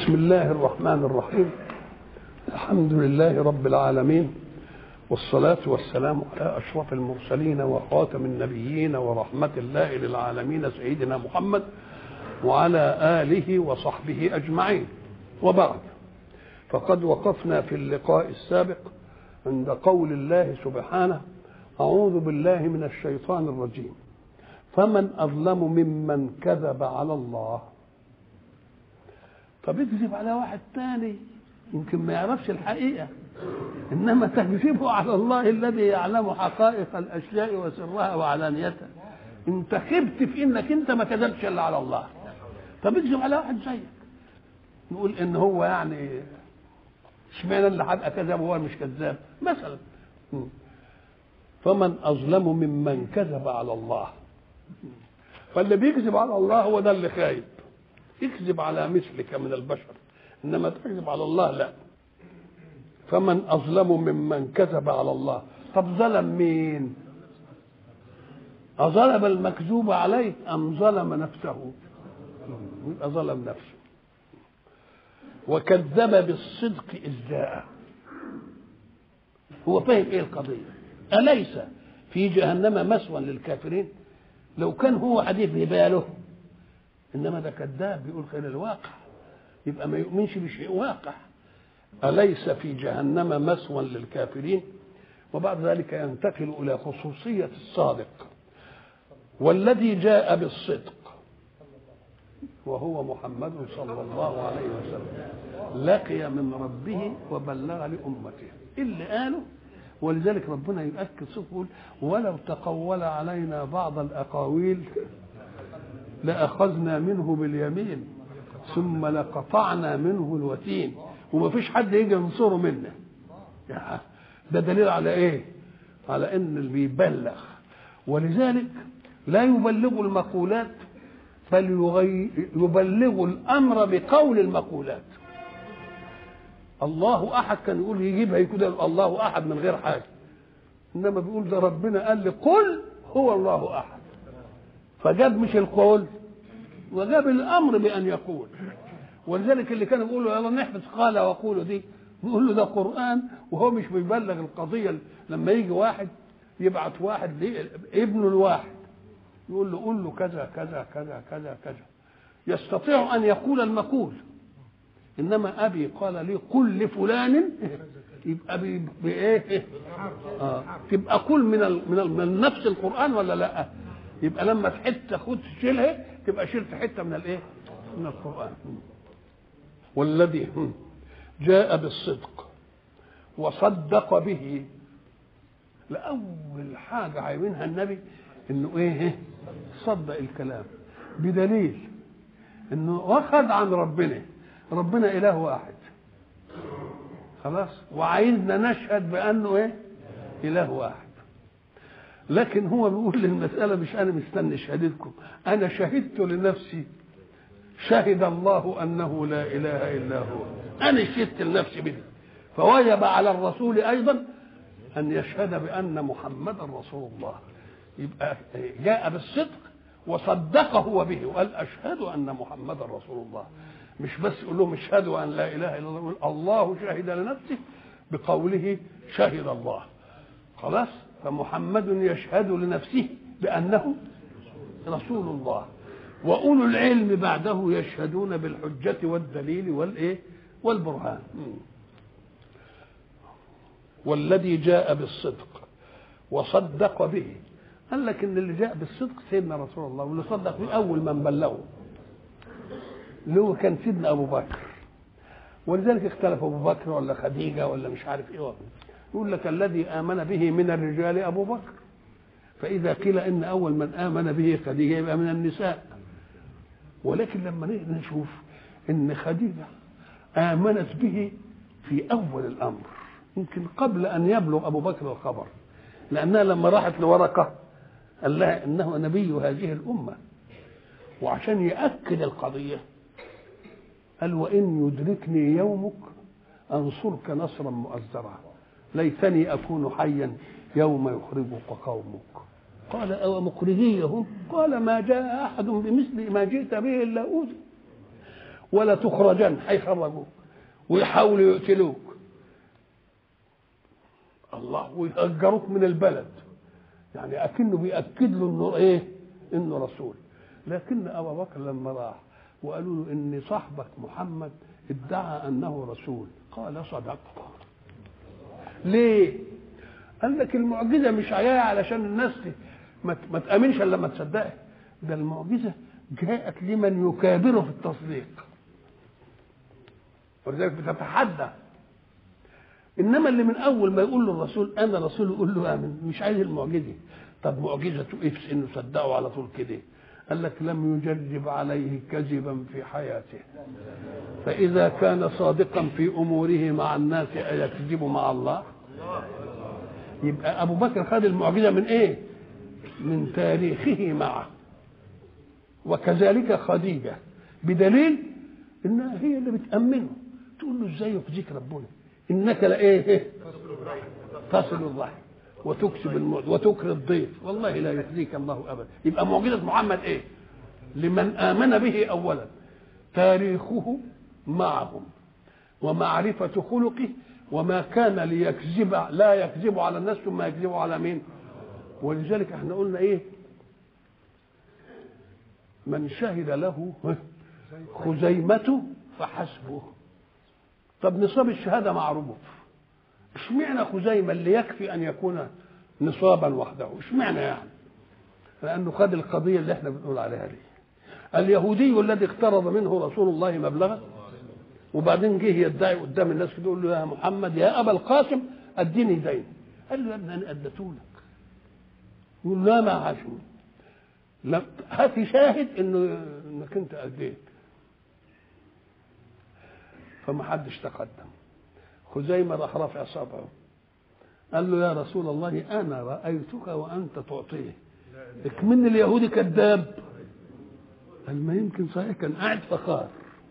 بسم الله الرحمن الرحيم الحمد لله رب العالمين والصلاة والسلام على أشرف المرسلين وخاتم النبيين ورحمة الله للعالمين سيدنا محمد وعلى آله وصحبه أجمعين وبعد فقد وقفنا في اللقاء السابق عند قول الله سبحانه أعوذ بالله من الشيطان الرجيم فمن أظلم ممن كذب على الله فبيكذب على واحد تاني يمكن ما يعرفش الحقيقة إنما تكذبه على الله الذي يعلم حقائق الأشياء وسرها وعلانيتها أنت خبت في إنك أنت ما كذبتش إلا على الله فبيكذب على واحد زيك نقول إن هو يعني اشمعنى اللي هبقى كذاب وهو مش كذاب مثلا فمن أظلم ممن كذب على الله فاللي بيكذب على الله هو ده اللي خايب يكذب على مثلك من البشر انما تكذب على الله لا فمن اظلم ممن كذب على الله طب ظلم مين أظلم المكذوب عليه أم ظلم نفسه يبقى ظلم نفسه وكذب بالصدق إذ جاء هو فاهم إيه القضية أليس في جهنم مسوى للكافرين لو كان هو حديث باله انما ده كذاب بيقول خير الواقع يبقى ما يؤمنش بشيء واقع اليس في جهنم مسوى للكافرين وبعد ذلك ينتقل الى خصوصيه الصادق والذي جاء بالصدق وهو محمد صلى الله عليه وسلم لقي من ربه وبلغ لامته اللي قاله ولذلك ربنا يؤكد صدق يقول ولو تقول علينا بعض الاقاويل لأخذنا منه باليمين ثم لقطعنا منه الوتين وما فيش حد يجي ينصره منا ده دليل على ايه على ان اللي بيبلغ ولذلك لا يبلغ المقولات بل يبلغ الامر بقول المقولات الله احد كان يقول يجيبها كده الله احد من غير حاجه انما بيقول ده ربنا قال لي قل هو الله احد فجاب مش القول وجاب الامر بان يقول ولذلك اللي كانوا بيقولوا يلا نحفظ قال وقولوا دي بيقول له ده قران وهو مش بيبلغ القضيه لما يجي واحد يبعت واحد ابنه الواحد يقول له قول له كذا كذا كذا كذا كذا يستطيع ان يقول المقول انما ابي قال لي قل لفلان يبقى بايه اه تبقى قل من ال من, ال من نفس القران ولا لا يبقى لما حته خد تشيلها تبقى شلت حته من الايه من القران والذي جاء بالصدق وصدق به لاول حاجه عايزينها النبي انه ايه صدق الكلام بدليل انه واخد عن ربنا ربنا اله واحد خلاص وعايزنا نشهد بانه ايه اله واحد لكن هو بيقول للمسألة مش أنا مستني شهادتكم أنا شهدت لنفسي شهد الله أنه لا إله إلا هو أنا شهدت لنفسي به فوجب على الرسول أيضا أن يشهد بأن محمدا رسول الله يبقى جاء بالصدق وصدق هو به وقال أشهد أن محمدا رسول الله مش بس يقول لهم اشهدوا أن لا إله إلا الله الله شهد لنفسه بقوله شهد الله خلاص فمحمد يشهد لنفسه بأنه رسول الله وأولو العلم بعده يشهدون بالحجة والدليل والإيه والبرهان والذي جاء بالصدق وصدق به قال لك ان اللي جاء بالصدق سيدنا رسول الله واللي صدق به اول من بلغه اللي هو كان سيدنا ابو بكر ولذلك اختلف ابو بكر ولا خديجه ولا مش عارف ايه يقول لك الذي آمن به من الرجال أبو بكر فإذا قيل إن أول من آمن به خديجة يبقى من النساء ولكن لما نشوف إن خديجة آمنت به في أول الأمر يمكن قبل أن يبلغ أبو بكر الخبر لأنها لما راحت لورقة قال لها إنه نبي هذه الأمة وعشان يأكد القضية قال وإن يدركني يومك أنصرك نصرا مؤزرا ليتني أكون حيا يوم يخرجك قومك قال أو مخرجيهم قال ما جاء أحد بمثل ما جئت به إلا أوذي ولا تخرجن هيخرجوك ويحاولوا يقتلوك الله ويهجروك من البلد يعني اكنه بياكد له انه ايه انه رسول لكن ابا بكر لما راح وقالوا له ان صاحبك محمد ادعى انه رسول قال صدقت ليه قال لك المعجزه مش جايه علشان الناس ما ما تامنش الا لما تصدقها ده المعجزه جاءت لمن يكابره في التصديق ولذلك بتتحدى انما اللي من اول ما يقول له الرسول انا رسول يقول له امن مش عايز المعجزه طب معجزته ايه في انه صدقه على طول كده قال لك لم يجرب عليه كذبا في حياته فاذا كان صادقا في اموره مع الناس ايكذب مع الله يبقى ابو بكر خد المعجزه من ايه من تاريخه معه وكذلك خديجه بدليل انها هي اللي بتامنه تقول له ازاي يخزيك ربنا انك لايه تصل الرحم وتكسب المعد وتكري الضيف والله لا يخزيك الله ابدا يبقى معجزه محمد ايه لمن امن به اولا تاريخه معهم ومعرفه خلقه وما كان ليكذب لا يكذب على الناس ثم يكذب على مين ولذلك احنا قلنا ايه من شهد له خزيمته فحسبه طب نصاب الشهاده معروف اشمعنى خزيمه اللي يكفي ان يكون نصابا وحده اشمعنى يعني لانه خد القضيه اللي احنا بنقول عليها دي اليهودي الذي اقترض منه رسول الله مبلغا وبعدين جه يدعي قدام الناس كده يقول له يا محمد يا ابا القاسم اديني دين قال له يا ابني انا اديته لك يقول لا ما عاشوا لا هات شاهد انه انك انت اديت فما حدش تقدم خزيمه راح رافع صبعه قال له يا رسول الله انا رايتك وانت تعطيه اكمن اليهودي كذاب قال ما يمكن صحيح كان قاعد فخار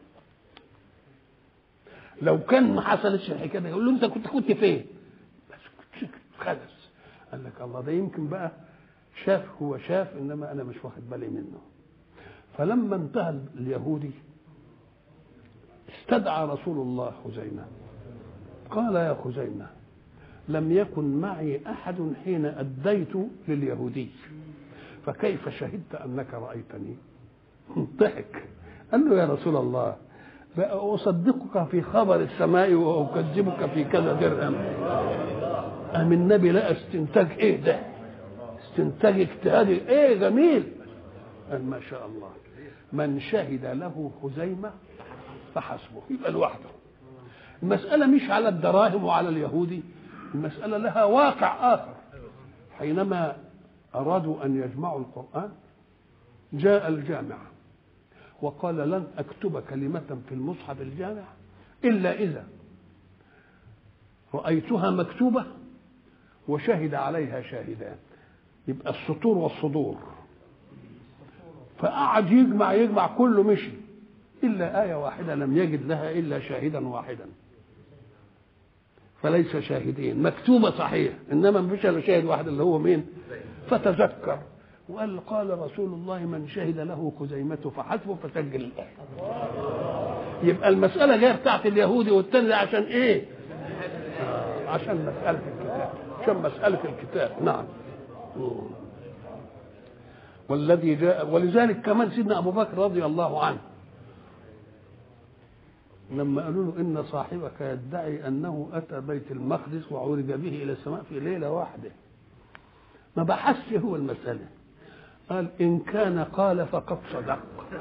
لو كان ما حصلتش الحكايه دي يقول له انت كنت كنت فين؟ بس كنت خلص قال لك الله ده يمكن بقى شاف هو شاف انما انا مش واخد بالي منه فلما انتهى اليهودي استدعى رسول الله خزيمه قال يا خزيمه لم يكن معي احد حين اديت لليهودي فكيف شهدت انك رايتني ضحك قال له يا رسول الله أصدقك في خبر السماء وأكذبك في كذا درهم أم النبي لا استنتاج إيه ده استنتاج اجتهادي إيه جميل قال ما شاء الله من شهد له خزيمة فحسبه يبقى لوحده المسألة مش على الدراهم وعلى اليهودي المسألة لها واقع آخر حينما أرادوا أن يجمعوا القرآن جاء الجامع وقال لن أكتب كلمة في المصحف الجامع إلا إذا رأيتها مكتوبة وشهد عليها شاهدان يبقى السطور والصدور فقعد يجمع يجمع كله مشي إلا آية واحدة لم يجد لها إلا شاهدا واحدا فليس شاهدين مكتوبة صحيح إنما ما فيش إلا شاهد واحد اللي هو مين فتذكر وقال قال رسول الله من شهد له خزيمته فحسبه فسجل يبقى المسألة جاية بتاعت اليهودي والتاني عشان إيه؟ آه عشان مسألة الكتاب عشان مسألة الكتاب نعم والذي جاء ولذلك كمان سيدنا أبو بكر رضي الله عنه لما قالوا له إن صاحبك يدعي أنه أتى بيت المقدس وعرج به إلى السماء في ليلة واحدة ما بحثش هو المسألة قال إن كان قال فقد صدق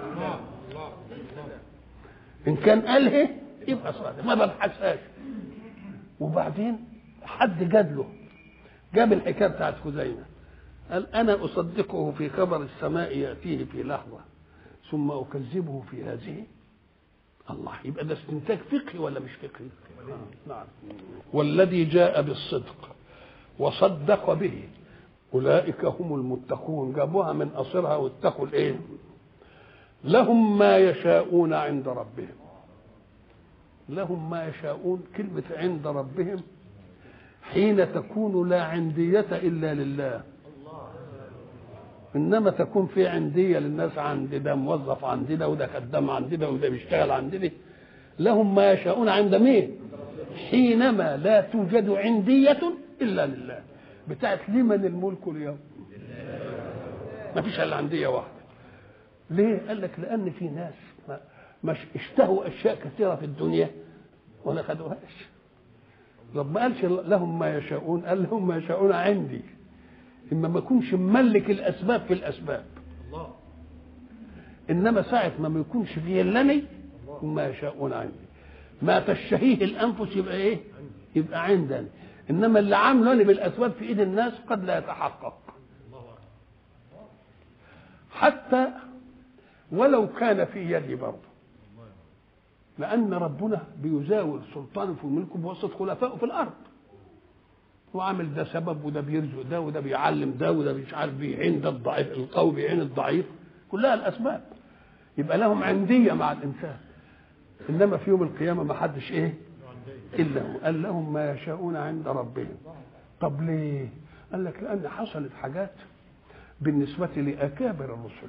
إن كان قال هي يبقى صادق ما ببحثهاش وبعدين حد جاد له جاب الحكاية بتاعت خزيمة قال أنا أصدقه في خبر السماء يأتيه في لحظة ثم أكذبه في هذه الله يبقى ده استنتاج فقهي ولا مش فقهي؟ آه. نعم والذي جاء بالصدق وصدق به أولئك هم المتقون جابوها من أصلها واتقوا الإيه؟ لهم ما يشاءون عند ربهم لهم ما يشاءون كلمة عند ربهم حين تكون لا عندية إلا لله انما تكون في عنديه للناس عند ده موظف عند ده وده خدام عند ده وده بيشتغل عند ده لهم ما يشاءون عند مين حينما لا توجد عندية إلا لله بتاعت لمن الملك اليوم ما فيش إلا عندية واحدة ليه قال لك لأن في ناس ما مش اشتهوا أشياء كثيرة في الدنيا ولا خدوهاش رب ما قالش لهم ما يشاءون قال لهم ما يشاءون عندي إما ما يكونش مملك الأسباب في الأسباب الله إنما ساعة ما ما يكونش فيه إلا أنا هم ما يشاءون عندي ما تشتهيه الانفس يبقى ايه يبقى عندنا انما اللي عامله انا بالاسباب في ايد الناس قد لا يتحقق الله اكبر حتى ولو كان في يدي برضه لان ربنا بيزاول سلطانه في ملكه بواسطه خلفائه في الارض وعامل ده سبب وده بيرزق ده وده بيعلم ده وده مش عارف بيعين ده الضعيف القوي بيعين الضعيف كلها الاسباب يبقى لهم عنديه مع الانسان انما في يوم القيامه ما حدش ايه الا هو قال لهم ما يشاءون عند ربهم طب ليه قال لك لان حصلت حاجات بالنسبه لاكابر الرسل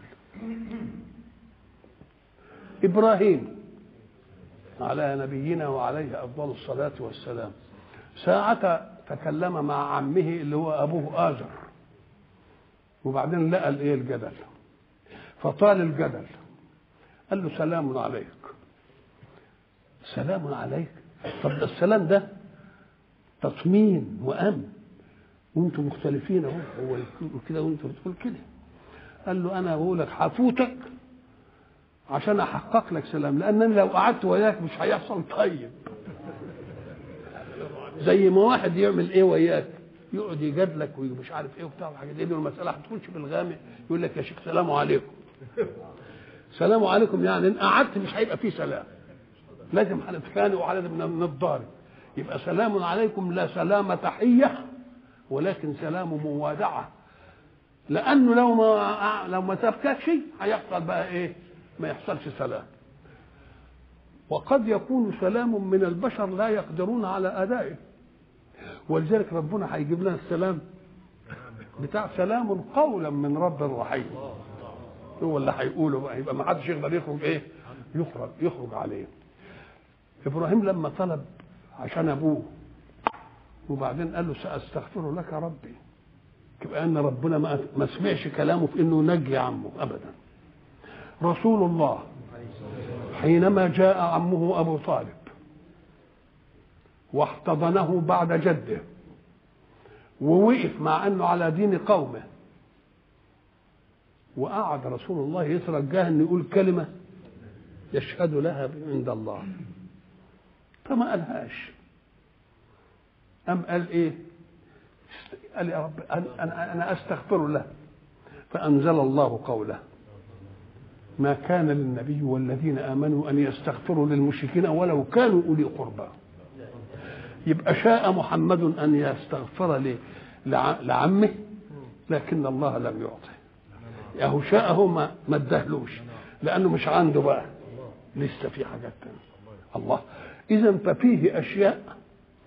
ابراهيم على نبينا وعليه افضل الصلاه والسلام ساعة تكلم مع عمه اللي هو ابوه آزر وبعدين لقى الايه الجدل فطال الجدل قال له سلام عليك سلام عليك طب ده السلام ده تطمين وامن وانتم مختلفين اهو هو يقول كده وانت بتقول كده قال له انا بقول لك هفوتك عشان احقق لك سلام لان لو قعدت وياك مش هيحصل طيب زي ما واحد يعمل ايه وياك يقعد يجادلك ومش عارف ايه وبتاع الحاجات دي المساله هتخش في الغامق يقول لك يا شيخ سلام عليكم سلام عليكم يعني ان قعدت مش هيبقى فيه سلام لازم هنتخانق ولازم نتضارب يبقى سلام عليكم لا سلام تحيه ولكن سلام موادعه لانه لو ما لو ما سابكش هيحصل بقى ايه ما يحصلش سلام وقد يكون سلام من البشر لا يقدرون على ادائه ولذلك ربنا هيجيب لنا السلام بتاع سلام قولا من رب رحيم هو اللي هيقوله بقى يبقى ما حدش يقدر يخرج ايه يخرج يخرج عليه ابراهيم لما طلب عشان ابوه وبعدين قال له ساستغفر لك ربي يبقى ان ربنا ما ما سمعش كلامه في انه ينجي عمه ابدا رسول الله حينما جاء عمه ابو طالب واحتضنه بعد جده ووقف مع انه على دين قومه وقعد رسول الله يترجاه ان يقول كلمه يشهد لها عند الله فما قالهاش أم قال إيه؟ قال يا رب أنا, أنا أستغفر له فأنزل الله قوله ما كان للنبي والذين آمنوا أن يستغفروا للمشركين ولو كانوا أولي قربى يبقى شاء محمد أن يستغفر ل- لع- لعمه لكن الله لم يعطه ياهو شاءه ما ما ادهلوش لأنه مش عنده بقى لسه في حاجات تانية الله إذا ففيه أشياء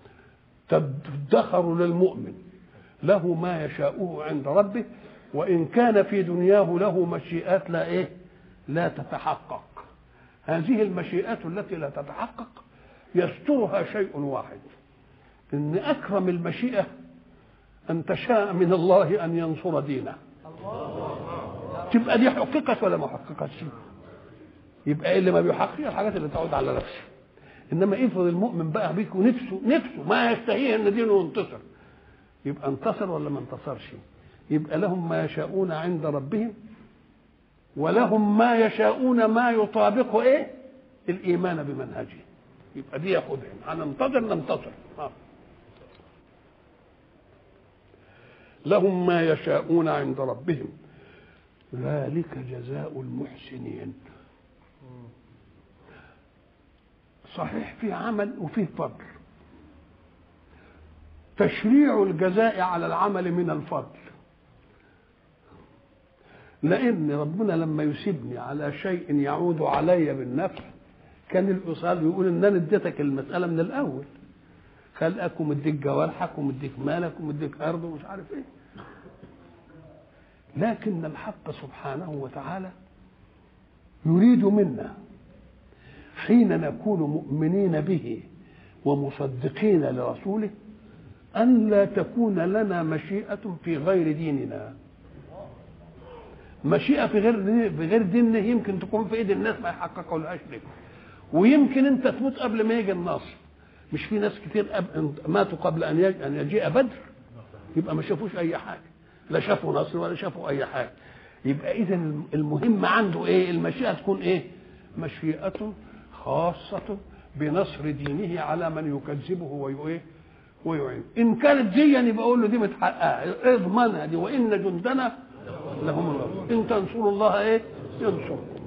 تدخر للمؤمن له ما يشاءه عند ربه وإن كان في دنياه له مشيئات لا إيه لا تتحقق هذه المشيئات التي لا تتحقق يسترها شيء واحد إن أكرم المشيئة أن تشاء من الله أن ينصر دينه تبقى دي حققت ولا ما حققتش يبقى اللي ما بيحقق الحاجات اللي تعود على نفسه انما افرض المؤمن بقى بيك ونفسه نفسه ما يستهيه ان دينه ينتصر يبقى انتصر ولا ما انتصرش يبقى لهم ما يشاءون عند ربهم ولهم ما يشاءون ما يطابق ايه الايمان بمنهجه يبقى دي ياخدهم هننتظر ننتصر آه. لهم ما يشاءون عند ربهم ذلك جزاء المحسنين صحيح فيه عمل وفيه فضل تشريع الجزاء على العمل من الفضل لان ربنا لما يسيبني على شيء يعود علي بالنفع كان الاصال بيقول ان انا اديتك المساله من الاول خلقك ومديك جوارحك ومديك مالك ومديك ارض ومش عارف ايه لكن الحق سبحانه وتعالى يريد منا حين نكون مؤمنين به ومصدقين لرسوله أن لا تكون لنا مشيئة في غير ديننا مشيئة في غير في غير ديننا يمكن تكون في ايد الناس ما يحققوا لهاش لك ويمكن انت تموت قبل ما يجي النصر مش في ناس كتير أب... ماتوا قبل ان يجي ان يجيء بدر يبقى ما شافوش اي حاجه لا شافوا نصر ولا شافوا اي حاجه يبقى اذا المهم عنده ايه المشيئه تكون ايه مشيئه خاصه بنصر دينه على من يكذبه ويؤيه ويعين ان كانت دي يبقى اقول له دي متحققه اضمنها دي وان جندنا لهم الغالبون ان تنصروا الله ايه ينصركم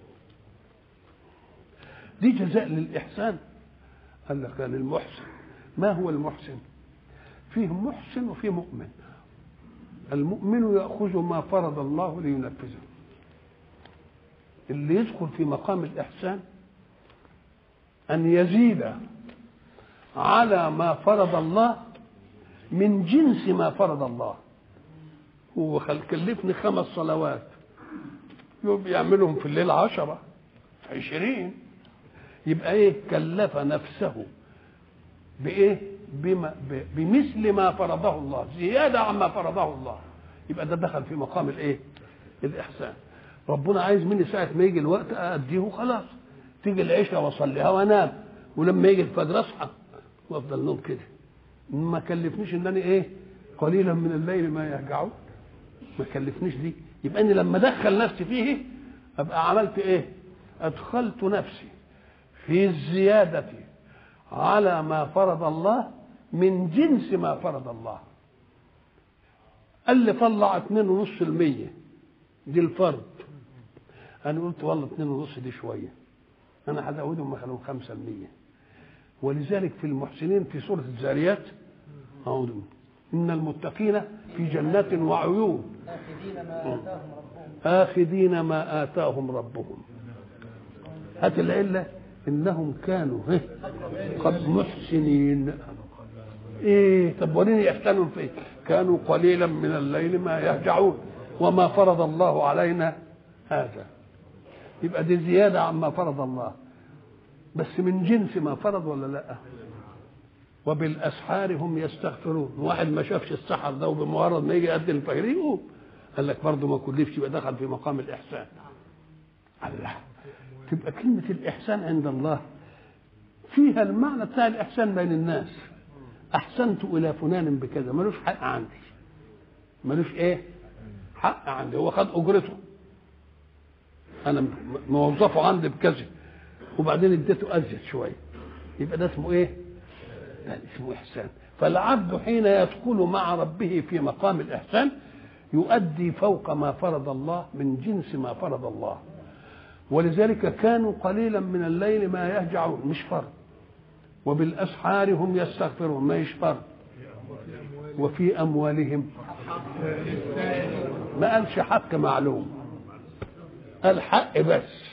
دي جزاء للاحسان قال لك للمحسن ما هو المحسن فيه محسن وفيه مؤمن المؤمن ياخذ ما فرض الله لينفذه اللي يدخل في مقام الاحسان ان يزيد على ما فرض الله من جنس ما فرض الله هو كلفني خمس صلوات يبقى يعملهم في الليل عشرة عشرين يبقى ايه كلف نفسه بايه بما بمثل ما فرضه الله زيادة عما فرضه الله يبقى ده دخل في مقام الايه الاحسان ربنا عايز مني ساعة ما يجي الوقت أديه خلاص تيجي العشاء واصليها وانام ولما يجي الفجر اصحى وافضل نوم كده ما كلفنيش ان انا ايه قليلا من الليل ما يهجعون ما كلفنيش دي يبقى اني لما ادخل نفسي فيه ابقى عملت ايه ادخلت نفسي في الزيادة على ما فرض الله من جنس ما فرض الله قال لي طلع اتنين ونص المية دي الفرض انا قلت والله اتنين ونص دي شوية انا هزودهم مثلا خمسة المية ولذلك في المحسنين في سورة الزاريات أعوذ إن المتقين في جنات وعيون آخذين ما آتاهم ربهم هات العلة إنهم كانوا قد محسنين إيه طب وريني إحسانهم في إيه؟ كانوا قليلا من الليل ما يهجعون وما فرض الله علينا هذا يبقى دي زيادة عما فرض الله بس من جنس ما فرض ولا لا وبالاسحار هم يستغفرون واحد ما شافش السحر ده وبمجرد ما يجي يقدم الفجر يقوم قال لك برضه ما كلفش يبقى دخل في مقام الاحسان الله تبقى كلمة الإحسان عند الله فيها المعنى بتاع الإحسان بين الناس أحسنت إلى فلان بكذا ملوش حق عندي ملوش إيه حق عندي هو خد أجرته أنا موظفه عندي بكذا وبعدين اديته ازيد شويه يبقى ده اسمه ايه؟ ده اسمه احسان فالعبد حين يدخل مع ربه في مقام الاحسان يؤدي فوق ما فرض الله من جنس ما فرض الله ولذلك كانوا قليلا من الليل ما يهجعون مش فرض وبالاسحار هم يستغفرون ما يش فرض وفي اموالهم ما قالش حق معلوم قال حق بس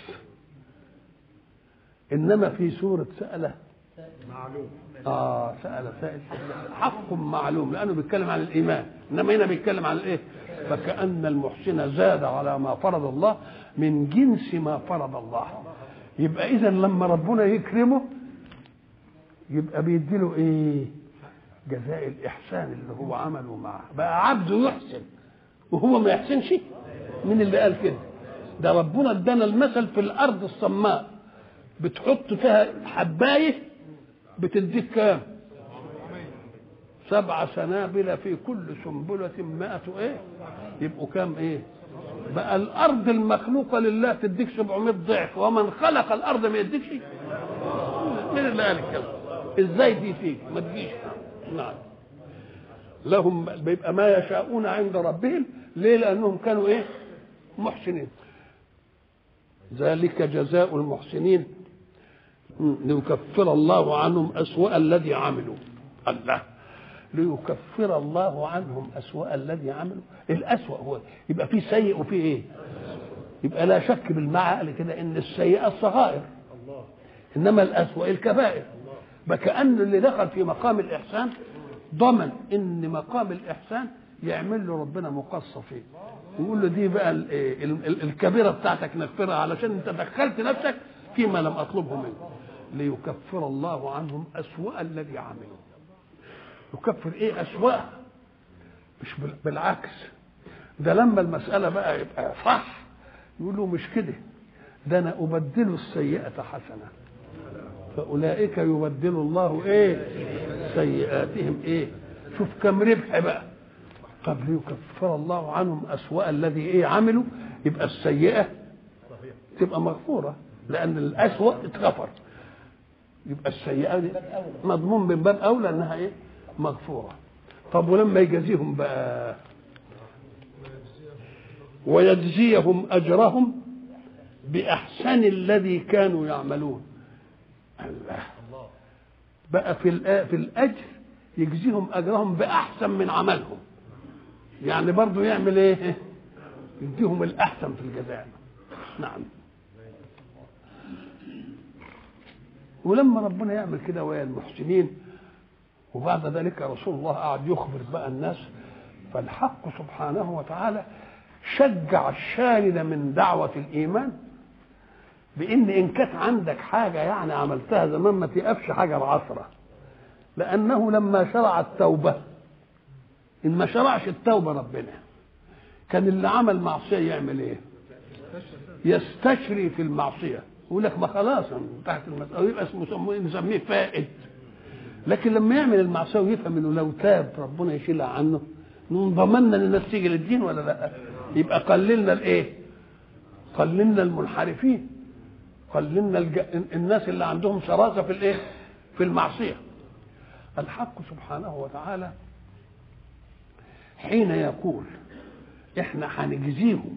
انما في سوره ساله معلوم اه سال سائل حق معلوم لانه بيتكلم عن الايمان انما هنا بيتكلم عن الايه فكان المحسن زاد على ما فرض الله من جنس ما فرض الله يبقى اذا لما ربنا يكرمه يبقى بيديله ايه جزاء الاحسان اللي هو عمله معه بقى عبده يحسن وهو ما يحسنش مين اللي قال كده ده ربنا ادانا المثل في الارض الصماء بتحط فيها حبايه بتديك كام سبع سنابل في كل سنبلة مائة ايه يبقوا كام ايه بقى الارض المخلوقة لله تديك 700 ضعف ومن خلق الارض ما يديكش مين اللي قال الكلام ازاي دي فيك ما تجيش نعم لهم بيبقى ما يشاءون عند ربهم ليه لانهم كانوا ايه محسنين ذلك جزاء المحسنين ليكفر الله عنهم أسوأ الذي عملوا الله ليكفر الله عنهم أسوأ الذي عملوا الأسوأ هو يبقى في سيء وفي إيه يبقى لا شك بالمعنى كده إن السيئة الصغائر إنما الأسوأ الكبائر فكأن اللي دخل في مقام الإحسان ضمن إن مقام الإحسان يعمل له ربنا مقصة فيه ويقول له دي بقى ال- ال- ال- الكبيرة بتاعتك نغفرها علشان انت دخلت نفسك فيما لم اطلبه منك ليكفر الله عنهم أسوأ الذي عملوا يكفر ايه أسوأ مش بال- بالعكس ده لما المسألة بقى يبقى صح يقول له مش كده ده انا ابدل السيئة حسنة فاولئك يبدل الله ايه سيئاتهم ايه شوف كم ربح بقى طب ليكفر الله عنهم اسوأ الذي ايه عملوا يبقى السيئة تبقى مغفورة لان الاسوأ اتغفر يبقى السيئة دي مضمون من باب اولى انها ايه مغفورة طب ولما يجازيهم بقى ويجزيهم اجرهم باحسن الذي كانوا يعملون الله بقى في الآ- في الاجر يجزيهم اجرهم باحسن من عملهم يعني برضه يعمل ايه يديهم الاحسن في الجزاء نعم ولما ربنا يعمل كده ويا المحسنين وبعد ذلك رسول الله قعد يخبر بقى الناس فالحق سبحانه وتعالى شجع الشارد من دعوة الإيمان بإن إن كانت عندك حاجة يعني عملتها زمان ما تقفش حجر عصرة لأنه لما شرع التوبة إن ما شرعش التوبة ربنا كان اللي عمل معصية يعمل إيه؟ يستشري في المعصية يقول لك ما خلاص تحت المسألة يبقى اسمه نسميه فائد لكن لما يعمل المعصيه ويفهم انه لو تاب ربنا يشيلها عنه نقوم ضمننا ان الناس تيجي للدين ولا لا يبقى قللنا الايه قللنا المنحرفين قللنا الج... الناس اللي عندهم شراسه في الايه في المعصيه الحق سبحانه وتعالى حين يقول احنا هنجزيهم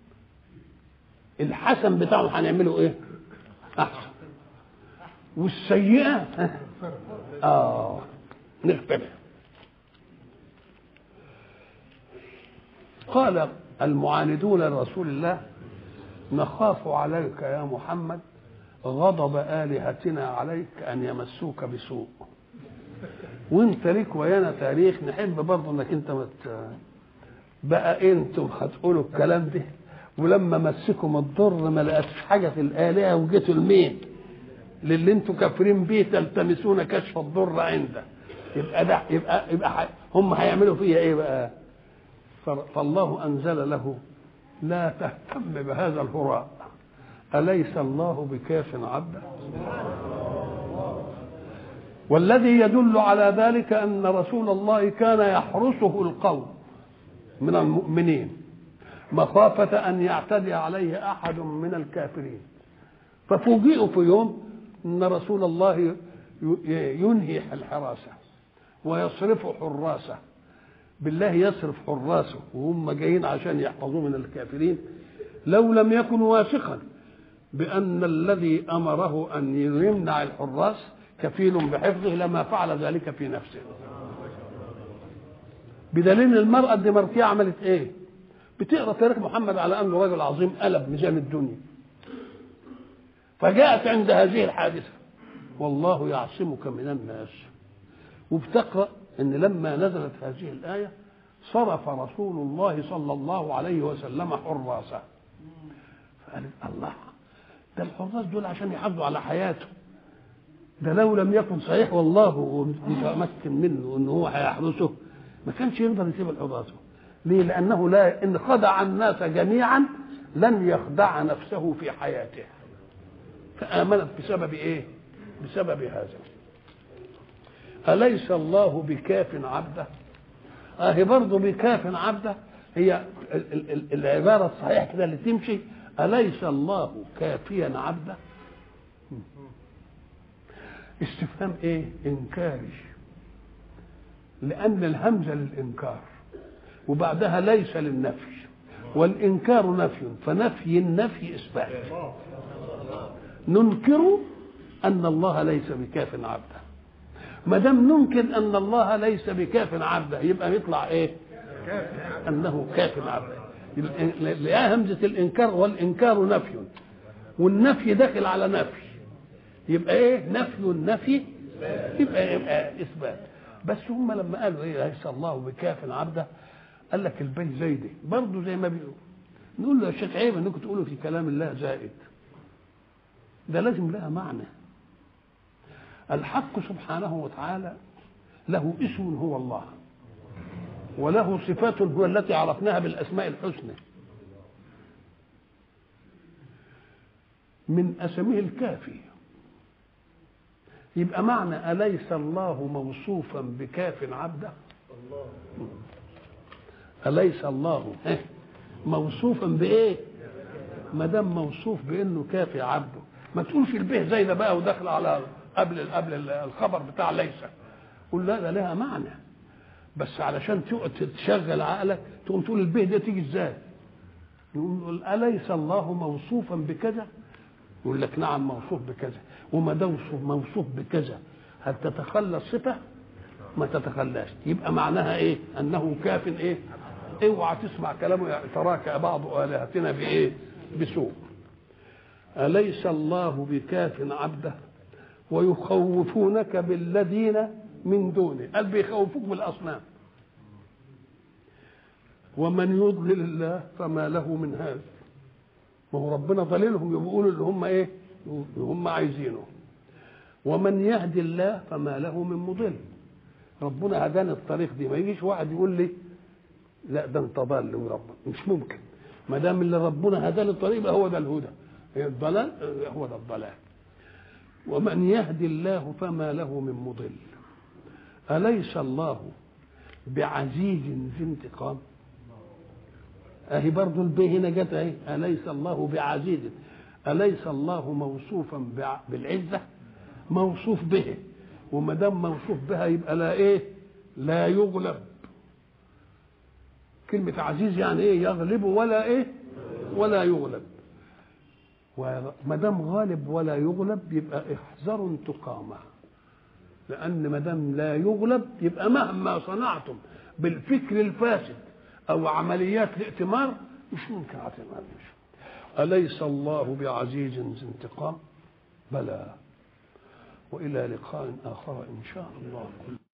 الحسن بتاعهم هنعمله ايه احسن والسيئه اه نغفرها قال المعاندون لرسول الله نخاف عليك يا محمد غضب آلهتنا عليك أن يمسوك بسوء وانت ليك ويانا تاريخ نحب برضه انك انت مت... بقى انتم هتقولوا الكلام ده ولما مسكم الضر ما لقتش حاجه في الالهه وجيتوا لمين؟ للي انتم كافرين بيه تلتمسون كشف الضر عنده يبقى ده يبقى يبقى ح- هم هيعملوا فيها ايه بقى؟ ف- فالله انزل له لا تهتم بهذا الهراء اليس الله بكاف عبده؟ والذي يدل على ذلك ان رسول الله كان يحرسه القوم من المؤمنين مخافة أن يعتدي عليه أحد من الكافرين ففوجئوا في يوم أن رسول الله ي- ينهي الحراسة ويصرف حراسة بالله يصرف حراسه وهم جايين عشان يحفظوه من الكافرين لو لم يكن واثقا بأن الذي أمره أن يمنع الحراس كفيل بحفظه لما فعل ذلك في نفسه بدليل المرأة الدمركية عملت ايه بتقرا تاريخ محمد على انه رجل عظيم قلب ميزان الدنيا فجاءت عند هذه الحادثة والله يعصمك من الناس وبتقرأ ان لما نزلت هذه الآية صرف رسول الله صلى الله عليه وسلم حراسه فقالت الله ده الحراس دول عشان يحافظوا على حياته ده لو لم يكن صحيح والله متمكن منه ان هو هيحرسه ما كانش يقدر يسيب حراسه ليه؟ لأنه لا إن خدع الناس جميعا لن يخدع نفسه في حياته فآمنت بسبب إيه؟ بسبب هذا أليس الله بكاف عبده؟ أهي برضه بكاف عبده هي ال- ال- ال- العبارة الصحيحة كده اللي تمشي أليس الله كافيا عبده؟ استفهام إيه؟ إنكاري لأن الهمزة للإنكار وبعدها ليس للنفي والإنكار نفي فنفي النفي إثبات ننكر أن الله ليس بكاف عبده ما دام ننكر أن الله ليس بكاف عبده يبقى يطلع إيه؟ أنه كاف عبده لقاها همزة الإنكار والإنكار نفي والنفي داخل على نفي يبقى إيه؟ نفي النفي يبقى يبقى إثبات بس هم لما قالوا إيه ليس الله بكاف عبده قال لك البيه زايده برضه زي ما بيقول نقول له يا شيخ عيب انكم تقولوا في كلام الله زائد ده لازم لها معنى الحق سبحانه وتعالى له اسم هو الله وله صفات هو التي عرفناها بالاسماء الحسنى من اسمه الكافي يبقى معنى اليس الله موصوفا بكاف عبده اليس الله موصوفا بايه ما دام موصوف بانه كافي عبده ما تقولش البه زي ده بقى وداخل على قبل قبل الخبر بتاع ليس قول لا ده لها معنى بس علشان تشغل عقلك تقوم تقول البه ده تيجي ازاي يقول اليس الله موصوفا بكذا يقول لك نعم موصوف بكذا وما دام موصوف بكذا هل تتخلى الصفه ما تتخلاش يبقى معناها ايه انه كاف ايه اوعى تسمع كلامه تراك بعض الهتنا بايه بسوء اليس الله بكاف عبده ويخوفونك بالذين من دونه قال بيخوفوك بالاصنام ومن يضلل الله فما له من هذا ما هو ربنا ضللهم يقولوا اللي هم ايه اللي هم عايزينه ومن يهدي الله فما له من مضل ربنا هداني الطريق دي ما يجيش واحد يقول لي لا ده انت ضال وربنا مش ممكن ما دام اللي ربنا هداني الطريق يبقى هو ده الهدى الضلال هو ده الضلال ومن يهدي الله فما له من مضل أليس الله بعزيز ذي انتقام اهي برضه البي هنا جت اهي اليس الله بعزيز اليس الله موصوفا بالعزه موصوف به وما دام موصوف بها يبقى لا ايه لا يغلب كلمة عزيز يعني ايه يغلب ولا ايه ولا يغلب وما دام غالب ولا يغلب يبقى احذروا انتقامه لان ما دام لا يغلب يبقى مهما صنعتم بالفكر الفاسد او عمليات الائتمار مش ممكن هتعمل اليس الله بعزيز ذي انتقام بلى والى لقاء اخر ان شاء الله